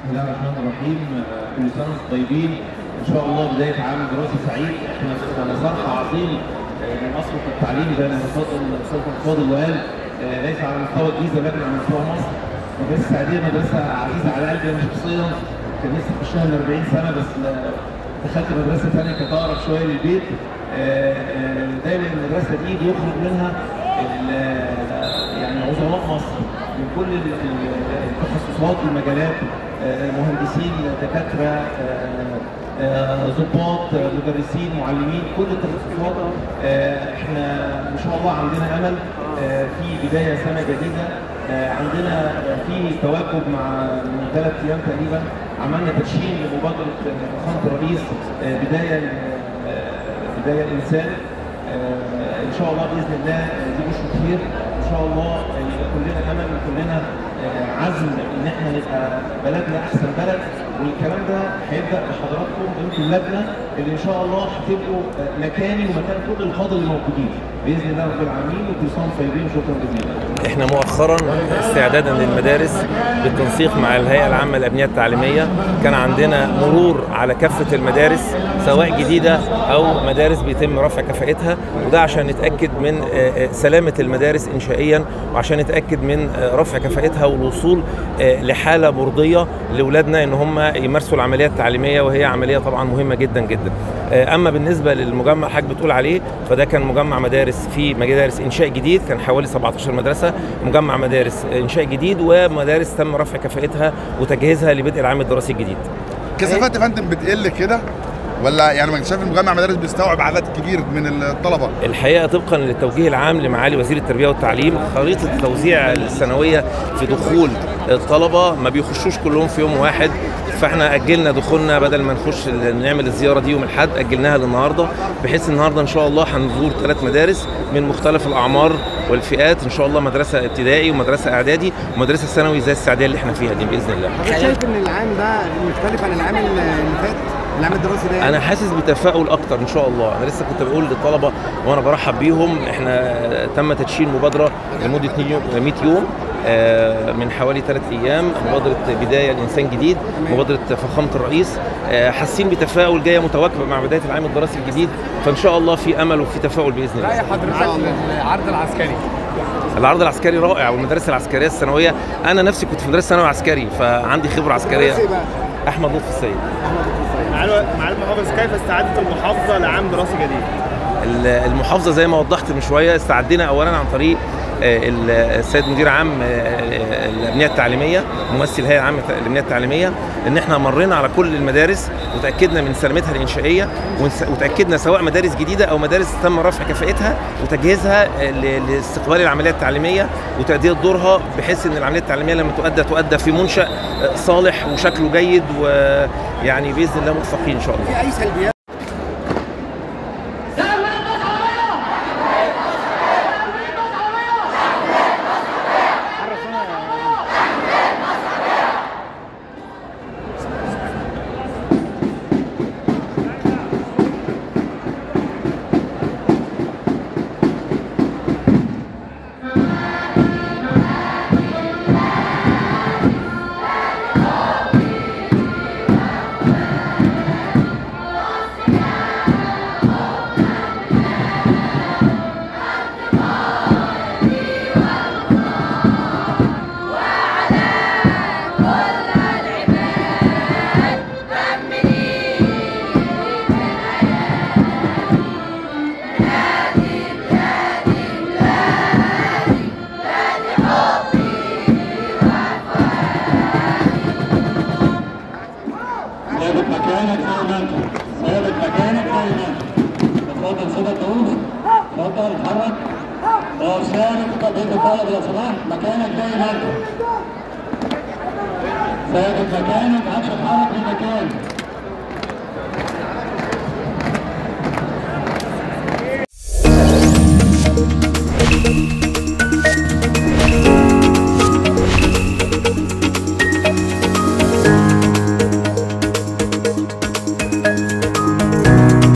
بسم الله الرحمن الرحيم آه، كل سنه وانتم طيبين ان شاء الله بدايه عام دراسي سعيد احنا على صرح عظيم آه، من اصرف التعليم زي ما تفضل الاستاذ فاضل وقال آه، ليس على مستوى الجيزه لكن على مستوى مصر مدرسه السعوديه مدرسه عزيزه على قلبي انا شخصيا كان نفسي اخشها من 40 سنه بس آه، دخلت مدرسه ثانيه كانت اقرب شويه للبيت آه، آه، دايما المدرسه دي بيخرج منها ال- يعني عظماء مصر من كل ال- ال- التخصصات والمجالات آه، مهندسين دكاتره آه، آه، ضباط آه، مدرسين معلمين كل التخصصات آه، احنا ان شاء الله عندنا امل آه، في بدايه سنه جديده آه، عندنا آه، في تواكب مع من ثلاث ايام تقريبا عملنا تدشين لمبادره آه، فخامه الرئيس آه، بدايه آه، بدايه الانسان آه، ان شاء الله باذن الله آه، دي بشر خير ان شاء الله آه، يبقى كلنا امل وكلنا آه، عزم ان احنا نبقى بلدنا احسن بلد والكلام ده هيبدا بحضراتكم انتم لجنه اللي ان شاء الله هتبقوا آه، مكاني ومكان كل القاده اللي موجودين باذن الله رب العالمين وكل سنه وانتم طيبين وشكرا جزيلا احنا مؤخرا استعدادا للمدارس بالتنسيق مع الهيئه العامه للابنيه التعليميه كان عندنا مرور على كافه المدارس سواء جديده او مدارس بيتم رفع كفاءتها وده عشان نتاكد من آه، آه، سلامه المدارس انشائيا وعشان نتاكد من آه، رفع كفاءتها والوصول آه، لحاله مرضيه لاولادنا ان هم يمارسوا العمليه التعليميه وهي عمليه طبعا مهمه جدا جدا آه، اما بالنسبه للمجمع حضرتك بتقول عليه فده كان مجمع مدارس في مدارس انشاء جديد كان حوالي 17 مدرسه مجمع مدارس انشاء جديد ومدارس تم رفع كفاءتها وتجهيزها لبدء العام الدراسي الجديد كثافات يا فندم بتقل كده ولا يعني ما شايف المجمع مدارس بيستوعب عدد كبير من الطلبه الحقيقه طبقا للتوجيه العام لمعالي وزير التربيه والتعليم خريطه التوزيع السنويه في دخول الطلبه ما بيخشوش كلهم في يوم واحد فاحنا اجلنا دخولنا بدل ما نخش ال- نعمل الزياره دي يوم الاحد اجلناها للنهارده بحيث النهارده ان شاء الله هنزور ثلاث مدارس من مختلف الاعمار والفئات ان شاء الله مدرسه ابتدائي ومدرسه اعدادي ومدرسه ثانوي زي السعديه اللي احنا فيها دي باذن الله حضرتك شايف ان العام ده مختلف عن العام اللي فات العام الدراسي ده يعني؟ انا حاسس بتفاؤل اكتر ان شاء الله انا لسه كنت بقول للطلبه وانا برحب بيهم احنا تم تدشين مبادره لمده 100 يوم آه، من حوالي ثلاث ايام مبادره بدايه لانسان جديد مبادره فخامه الرئيس آه، حاسين بتفاؤل جايه متواكبه مع بدايه العام الدراسي الجديد فان شاء الله في امل وفي تفاؤل باذن الله رأي حضرتك للعرض العسكري العرض العسكري رائع والمدارس العسكريه الثانويه انا نفسي كنت في مدرسه ثانوي عسكري فعندي خبره عسكريه مدرسة إيه بقى؟ احمد لطفي السيد معالي معالي المحافظ كيف استعدت المحافظه لعام دراسي جديد؟ المحافظه زي ما وضحت من شويه استعدينا اولا عن طريق آه، السيد مدير عام آه، آه، الابنيه التعليميه ممثل الهيئه العامه للابنيه التعليميه ان احنا مرينا على كل المدارس وتاكدنا من سلامتها الانشائيه ونس- وتاكدنا سواء مدارس جديده او مدارس تم رفع كفاءتها وتجهيزها آه، ل- لاستقبال العمليه التعليميه وتاديه دورها بحيث ان العمليه التعليميه لما تؤدى تؤدى في منشا آه، صالح وشكله جيد ويعني باذن الله موفقين ان شاء الله في اي سلبيات ثابت مكانك زي ما انت ثابت مكانك زي ما انت اتفضل صوت الضيوف اتفضل اتحرك اقف ثابت بيت الطلب لو سمحت مكانك زي ما انت ثابت مكانك ما تتحرك من مكانك